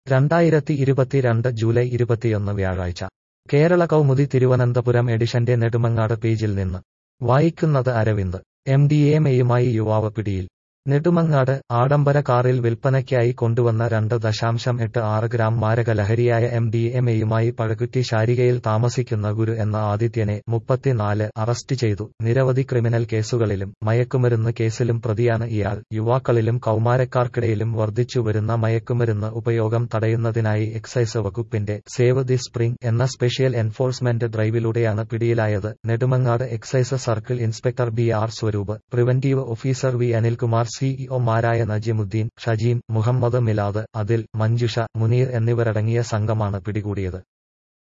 രണ്ടായിരത്തി ഇരുപത്തിരണ്ട് ജൂലൈ ഇരുപത്തിയൊന്ന് വ്യാഴാഴ്ച കേരള കൗമുദി തിരുവനന്തപുരം എഡിഷന്റെ നെടുമങ്ങാട് പേജിൽ നിന്ന് വായിക്കുന്നത് അരവിന്ദ് എം ഡി എം എയുമായി യുവാവ് പിടിയിൽ നെടുമങ്ങാട് ആഡംബര കാറിൽ വിൽപ്പനയ്ക്കായി കൊണ്ടുവന്ന രണ്ട് ദശാംശം എട്ട് ആറ് ഗ്രാം മാരക ലഹരിയായ എം ഡി എം എയുമായി പഴകുറ്റി ശാരികയിൽ താമസിക്കുന്ന ഗുരു എന്ന ആദിത്യനെ മുപ്പത്തിനാല് അറസ്റ്റ് ചെയ്തു നിരവധി ക്രിമിനൽ കേസുകളിലും മയക്കുമരുന്ന് കേസിലും പ്രതിയാണ് ഇയാൾ യുവാക്കളിലും കൗമാരക്കാർക്കിടയിലും വർദ്ധിച്ചുവരുന്ന മയക്കുമരുന്ന് ഉപയോഗം തടയുന്നതിനായി എക്സൈസ് വകുപ്പിന്റെ സേവ് ദി സ്പ്രിംഗ് എന്ന സ്പെഷ്യൽ എൻഫോഴ്സ്മെന്റ് ഡ്രൈവിലൂടെയാണ് പിടിയിലായത് Nedumangad excise circle inspector B R Swaroop preventive officer V Anilkumar സിഇഒമാരായ നജിമുദ്ദീൻ ഷജീം മുഹമ്മദ് മിലാദ് അതിൽ മഞ്ജുഷ മുനീർ എന്നിവരടങ്ങിയ സംഘമാണ് പിടികൂടിയത്